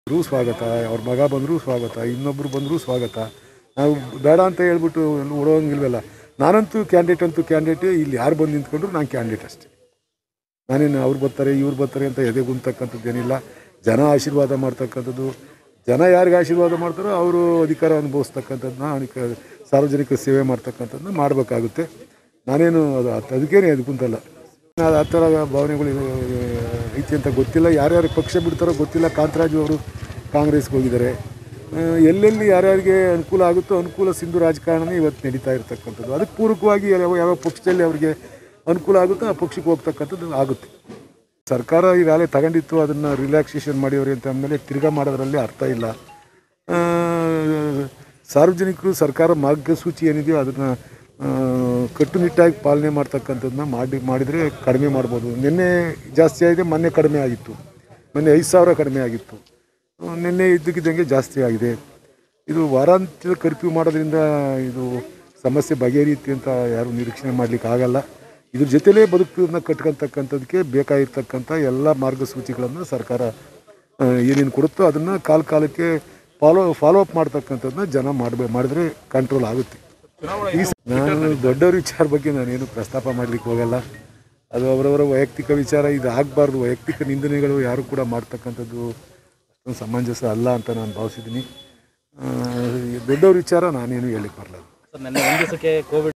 ರೂ ಸ್ವಾಗತ ಅವ್ರ ಮಗ ಬಂದರೂ ಸ್ವಾಗತ ಇನ್ನೊಬ್ಬರು ಬಂದರೂ ಸ್ವಾಗತ ನಾವು ಬೇಡ ಅಂತ ಹೇಳ್ಬಿಟ್ಟು ಓಡೋಂಗಿಲ್ವಲ್ಲ ನಾನಂತೂ ಕ್ಯಾಂಡಿಡೇಟ್ ಅಂತೂ ಕ್ಯಾಂಡಿಡೇಟ್ ಇಲ್ಲಿ ಯಾರು ಬಂದು ನಿಂತ್ಕೊಂಡ್ರು ನಾನು ಕ್ಯಾಂಡಿಡೇಟ್ ಅಷ್ಟೇ ನಾನೇನು ಅವ್ರು ಬರ್ತಾರೆ ಇವ್ರು ಬರ್ತಾರೆ ಅಂತ ಎದೆ ಗುಂತಕ್ಕಂಥದ್ದು ಏನಿಲ್ಲ ಜನ ಆಶೀರ್ವಾದ ಮಾಡ್ತಕ್ಕಂಥದ್ದು ಜನ ಯಾರಿಗೆ ಆಶೀರ್ವಾದ ಮಾಡ್ತಾರೋ ಅವರು ಅಧಿಕಾರ ಅನುಭವಿಸ್ತಕ್ಕಂಥದ್ದನ್ನ ಅನಿಕ ಸಾರ್ವಜನಿಕ ಸೇವೆ ಮಾಡ್ತಕ್ಕಂಥದ್ದನ್ನ ಮಾಡಬೇಕಾಗುತ್ತೆ ನಾನೇನು ಅದು ಅದ್- ಅದಕ್ಕೇನೆ ಅದು ಕುಂತಲ್ಲ ನಾನು ಆ ಥರ ಭಾವನೆಗಳು ಇದು- ಐತಿ ಅಂತ ಗೊತ್ತಿಲ್ಲ ಯಾರ್ಯಾರು ಪಕ್ಷ ಬಿಡ್ತಾರೋ ಗೊತ್ತಿಲ್ಲ ಕಾಂತರಾಜು ಅವರು ಕಾಂಗ್ರೆಸ್ಗೆ ಹೋಗಿದ್ದಾರೆ ಆ, ಎಲ್ಲೆಲ್ಲಿ ಯಾರ್ಯಾರಿಗೆ ಅನುಕೂಲ ಆಗುತ್ತೋ ಅನುಕೂಲ ಸಿಂಧು ರಾಜಕಾರಣನೇ ಇವತ್ತು ನಡೀತಾ ಇರ್ತಕ್ಕಂಥದ್ದು ಅದಕ್ಕೆ ಪೂರಕವಾಗಿ ಯಾವ ಯಾವ ಪಕ್ಷದಲ್ಲಿ ಅವರಿಗೆ ಅನುಕೂಲ ಆಗುತ್ತೋ ಆ ಪಕ್ಷಕ್ಕೆ ಹೋಗ್ತಕ್ಕಂಥದ್ದು ಆಗುತ್ತೆ ಸರ್ಕಾರ ಈಗಾಗಲೇ ತಗೊಂಡಿತ್ತು ಅದನ್ನು ರಿಲ್ಯಾಕ್ಸೇಷನ್ ಮಾಡಿವ್ರಿ ಅಂತ ಅಂದಮೇಲೆ ತಿರ್ಗಾ ಮಾಡೋದ್ರಲ್ಲಿ ಅರ್ಥ ಇಲ್ಲ ಆ, ಸಾರ್ವಜನಿಕರು ಸರ್ಕಾರ ಮಾರ್ಗಸೂಚಿ ಏನಿದೆಯೋ ಅದನ್ನು ಕಟ್ಟುನಿಟ್ಟಾಗಿ ಪಾಲನೆ ಮಾಡ್ತಕ್ಕಂಥದ್ದನ್ನ ಮಾಡಿ ಮಾಡಿದರೆ ಕಡಿಮೆ ಮಾಡ್ಬೋದು ನಿನ್ನೆ ಜಾಸ್ತಿ ಆಗಿದೆ ಮೊನ್ನೆ ಕಡಿಮೆ ಆಗಿತ್ತು ಮೊನ್ನೆ ಐದು ಸಾವಿರ ಕಡಿಮೆ ಆಗಿತ್ತು ಆ, ನಿನ್ನೆ ಇದ್ದಕ್ಕಿದ್ದಂಗೆ ಜಾಸ್ತಿ ಆಗಿದೆ ಇದು ವಾರಾಂತ್ಯದ ಕರ್ಫ್ಯೂ ಮಾಡೋದ್ರಿಂದ ಇದು ಸಮಸ್ಯೆ ಬಗೆಹರಿಯುತ್ತೆ ಅಂತ ಯಾರು ನಿರೀಕ್ಷಣೆ ಮಾಡಲಿಕ್ಕೆ ಆಗಲ್ಲ ಇದ್ರ ಜೊತೆಲೇ ಬದುಕನ್ನ ಕಟ್ಕೊತಕ್ಕಂಥದ್ದಕ್ಕೆ ಬೇಕಾಗಿರ್ತಕ್ಕಂಥ ಎಲ್ಲ ಮಾರ್ಗಸೂಚಿಗಳನ್ನು ಸರ್ಕಾರ ಆ, ಏನೇನು ಕೊಡುತ್ತೋ ಅದನ್ನು ಕಾಲ ಕಾಲಕ್ಕೆ ಫಾಲೋ ಫಾಲೋ ಅಪ್ ಮಾಡ್ತಕ್ಕಂಥದ್ದನ್ನ ಜನ ಮಾಡಬೇ ಮಾಡಿದ್ರೆ ಕಂಟ್ರೋಲ್ ಆಗುತ್ತೆ ಈ ಸ- ನಾನು ದೊಡ್ಡವ್ರ ವಿಚಾರ ಬಗ್ಗೆ ನಾನೇನು ಪ್ರಸ್ತಾಪ ಮಾಡಲಿಕ್ಕೆ ಹೋಗಲ್ಲ ಅದು ಅವರವರ ವೈಯಕ್ತಿಕ ವಿಚಾರ ಇದು ಆಗಬಾರ್ದು ವೈಯಕ್ತಿಕ ನಿಂದನೆಗಳು ಯಾರು ಕೂಡ ಮಾಡ್ತಕ್ಕಂಥದ್ದು ಅಷ್ಟೊಂದು ಸಮಂಜಸ ಅಲ್ಲ ಅಂತ ನಾನು ಭಾವಿಸಿದ್ದೀನಿ ಆ, ದೊಡ್ಡವ್ರ ವಿಚಾರ ನಾನೇನು ಹೇಳಿಕ್ಕೆ ಬರಲ್ಲ ಸರ್ ನಿನ್ನೆ ಒಂದು ದಿವಸಕ್ಕೆ ಕೋವಿಡ್